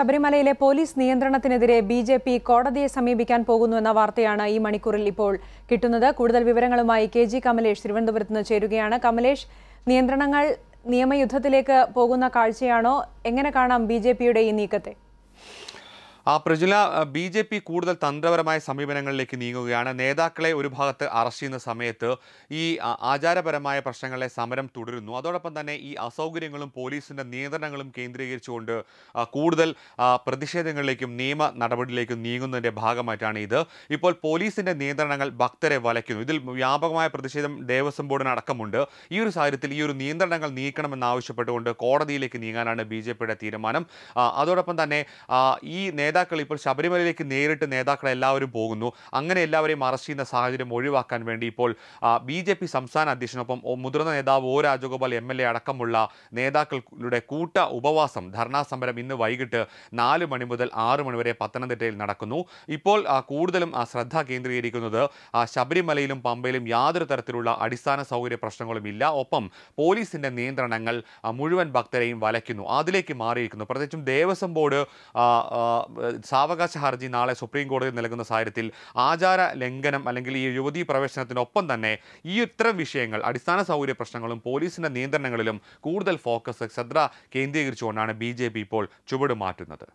ശബരിമലയിലെ പോലീസ് നിയന്ത്രണത്തിനെതിരെ B J P കോടതിയെ സമീപിക്കാൻ പോകുന്നു എന്ന വാർത്തയാണ് ഈ മണിക്കൂറിൽ ഇപ്പോൾ കിട്ടുന്നത് കൂടുതൽ വിവരങ്ങളുമായി കെ ജി കമലേഷ് തിരുവനന്തപുരത്ത് നിന്ന് ചേരുകയാണ് കമലേഷ് നിയന്ത്രണങ്ങൾ നിയമയുദ്ധത്തിലേക്ക് പോകുന്ന കാഴ്ചയാണോ എങ്ങനെ കാണാം ബി ജെ പിയുടെ ഈ നീക്കത്തെ ആ പ്രജുല ബി ജെ പി കൂടുതൽ തന്ത്രപരമായ സമീപനങ്ങളിലേക്ക് നീങ്ങുകയാണ് നേതാക്കളെ ഒരു ഭാഗത്ത് അറസ്റ്റ് ചെയ്യുന്ന സമയത്ത് ഈ ആ, ആചാരപരമായ പ്രശ്നങ്ങളെ സമരം തുടരുന്നു അതോടൊപ്പം തന്നെ ഈ അസൗകര്യങ്ങളും പോലീസിന്റെ നിയന്ത്രണങ്ങളും കേന്ദ്രീകരിച്ചുകൊണ്ട് ആ, കൂടുതൽ ആ, പ്രതിഷേധങ്ങളിലേക്കും നിയമ നടപടിയിലേക്കും നീങ്ങുന്നതിന്റെ ഭാഗമായിട്ടാണ് ഇത് ഇപ്പോൾ പോലീസിന്റെ നിയന്ത്രണങ്ങൾ ഭക്തരെ വലയ്ക്കുന്നു ഇതിൽ വ്യാപകമായ പ്രതിഷേധം ദേവസ്വം ബോർഡിന് അടക്കമുണ്ട് ഈ ഒരു സാഹചര്യത്തിൽ ഈ ഒരു നിയന്ത്രണങ്ങൾ നീക്കണമെന്നാവശ്യപ്പെട്ടുകൊണ്ട് കോടതിയിലേക്ക് നീങ്ങാനാണ് ബി ജെ പിയുടെ തീരുമാനം ആ, അതോടൊപ്പം തന്നെ ആ, ഈ നേതാക്കൾ ഇപ്പോൾ ശബരിമലയിലേക്ക് നേരിട്ട് നേതാക്കൾ എല്ലാവരും പോകുന്നു അങ്ങനെ എല്ലാവരെയും അറസ്റ്റ് ചെയ്യുന്ന സാഹചര്യം ഒഴിവാക്കാൻ വേണ്ടി ഇപ്പോൾ ബി ജെ പി സംസ്ഥാന അധ്യക്ഷനൊപ്പം ഒ- മുതിർന്ന നേതാവ് O Rajagopal M L A അടക്കമുള്ള നേതാക്കളുടെ കൂട്ട ഉപവാസം ധർണാ സമരം ഇന്ന് വൈകിട്ട് നാല് മണി മുതൽ ആറ് മണി വരെ പത്തനംതിട്ടയിൽ നടക്കുന്നു ഇപ്പോൾ ആ, കൂടുതലും ആ, ശ്രദ്ധ കേന്ദ്രീകരിക്കുന്നത് ആ, ശബരിമലയിലും പമ്പയിലും യാതൊരു തരത്തിലുള്ള അടിസ്ഥാന സൗകര്യ പ്രശ്നങ്ങളും ഇല്ല ഒപ്പം പോലീസിന്റെ നിയന്ത്രണങ്ങൾ ആ, മുഴുവൻ ഭക്തരെയും വലയ്ക്കുന്നു അതിലേക്ക് മാറിയിരിക്കുന്നു പ്രത്യേകിച്ചും ദേവസ്വം ബോർഡ് ആ, ആ, സാവകാശ ഹർജി നാളെ സുപ്രീം കോടതിയിൽ നൽകുന്ന സാഹചര്യത്തിൽ ആചാര ലംഘനം അല്ലെങ്കിൽ ഈ യുവതീ പ്രവേശനത്തിനൊപ്പം തന്നെ ഈ ഇത്തരം വിഷയങ്ങൾ അടിസ്ഥാന സൗകര്യ പ്രശ്നങ്ങളും പോലീസിന്റെ നിയന്ത്രണങ്ങളിലും കൂടുതൽ ഫോക്കസ് ശ്രദ്ധ കേന്ദ്രീകരിച്ചുകൊണ്ടാണ് ബി ഇപ്പോൾ ചുവട് മാറ്റുന്നത്